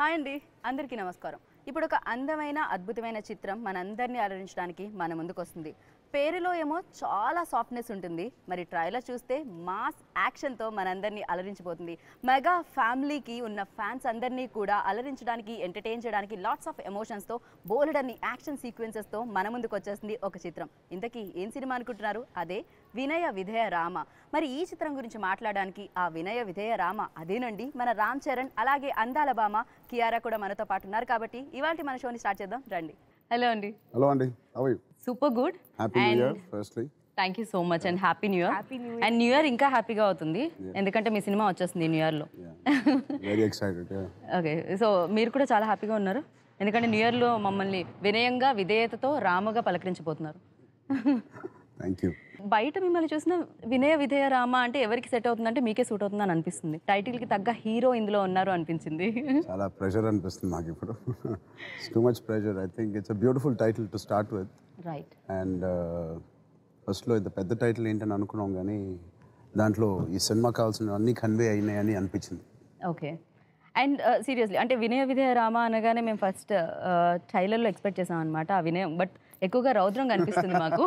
hi అండి అందరికీ నమస్కారం ఇప్పుడు ఒక అందమైన అద్భుతమైన చిత్రం మనందరినీ అలరించడానికి మన ముందుకు వస్తుంది పేరులో ఏమో చాలా సాఫ్ట్నెస్ ఉంటుంది మరి ట్రైలర్ చూస్తే మాస్ యాక్షన్తో మనందరినీ అలరించిపోతుంది మెగా ఫ్యామిలీకి ఉన్న ఫ్యాన్స్ అందరినీ కూడా అలరించడానికి ఎంటర్టైన్ చేయడానికి లాట్స్ ఆఫ్ ఎమోషన్స్తో బోలెడన్ని యాక్షన్ సీక్వెన్సెస్తో మన ముందుకు వచ్చేస్తుంది ఒక చిత్రం ఇంతకీ ఏం సినిమా అనుకుంటున్నారు అదే వినయ విధేయ రామ మరి ఈ చిత్రం గురించి మాట్లాడడానికి ఆ వినయ విధేయ రామ అదేనండి మన రామ్ చరణ్ అలాగే అందాల బామ కియారా కూడా మనతో పాటు ఉన్నారు కాబట్టి ఇవాళ మన షోని స్టార్ట్ చేద్దాం రండి హలో అండి హలో అండి how you super good happy new year firstly thank you so much and happy new year and new year ఇంకా హ్యాపీగా అవుతుంది ఎందుకంటే మీ సినిమా వచ్చేస్తుంది న్యూ ఇయర్లో వెరీ ఎక్సైటెడ్ ఓకే సో మీరు కూడా చాలా హ్యాపీగా ఉన్నారు ఎందుకంటే న్యూ ఇయర్లో మమ్మల్ని వినయంగా విధేయతతో రామగా పలకరించబోతున్నారు థ్యాంక్ యూ బయట మిమ్మల్ని చూసిన వినయ విధేయ రామ అంటే ఎవరికి సెట్ అవుతుందంటే మీకే సూట్ అవుతుందని అనిపిస్తుంది టైటిల్కి తగ్గ హీరో ఇందులో ఉన్నారు అనిపించింది చాలా ప్రెషర్ అనిపిస్తుంది నాకు ఇప్పుడు it's too much pressure I think it's a beautiful title to start with right and ఫస్ట్లో ఇంత పెద్ద టైటిల్ ఏంటని అనుకున్నాం కానీ దాంట్లో ఈ సినిమా కావాల్సిన అన్నీ కన్వే అయినాయని అనిపించింది ఓకే అండ్ సీరియస్లీ అంటే వినయ విధేయ రామ అనగానే మేము ఫస్ట్ ట్రైలర్లో ఎక్స్పెక్ట్ చేసాం అనమాట ఆ వినయం బట్ ఎక్కువగా రౌద్రం కనిపిస్తుంది మాకు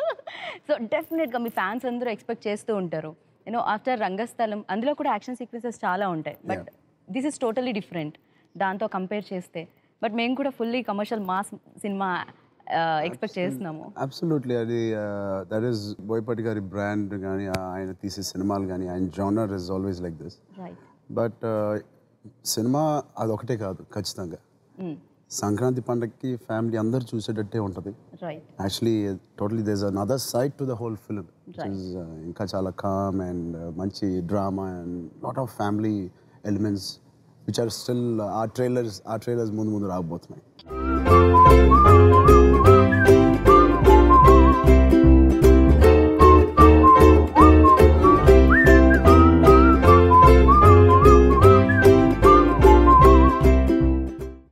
సో డెఫినెట్గా మీ ఫ్యాన్స్ అందరూ ఎక్స్పెక్ట్ చేస్తూ ఉంటారు యూనో ఆఫ్టర్ రంగస్థలం అందులో కూడా యాక్షన్ సీక్వెన్సెస్ చాలా ఉంటాయి but this is totally different దాంతో కంపేర్ చేస్తే బట్ మేము కూడా fully commercial mass cinema expect చేస్తున్నాము అబ్సల్యూట్లీ అది దట్ ఈస్ బోయపాటి గారి బ్రాండ్ కానీ ఆయన తీసే సినిమాలు కానీ ఆయన genre is always like this right but cinema అదొకటే కాదు ఖచ్చితంగా సంక్రాంతి పండగకి ఫ్యామిలీ అందరు చూసేటట్టే ఉంటుంది right actually totally does another side to the whole film ఇంకా చాలా కామ్ అండ్ మంచి drama and lot of family elements which are still uh trailers uh trailers ముందు ముందు రాబోతున్నాయి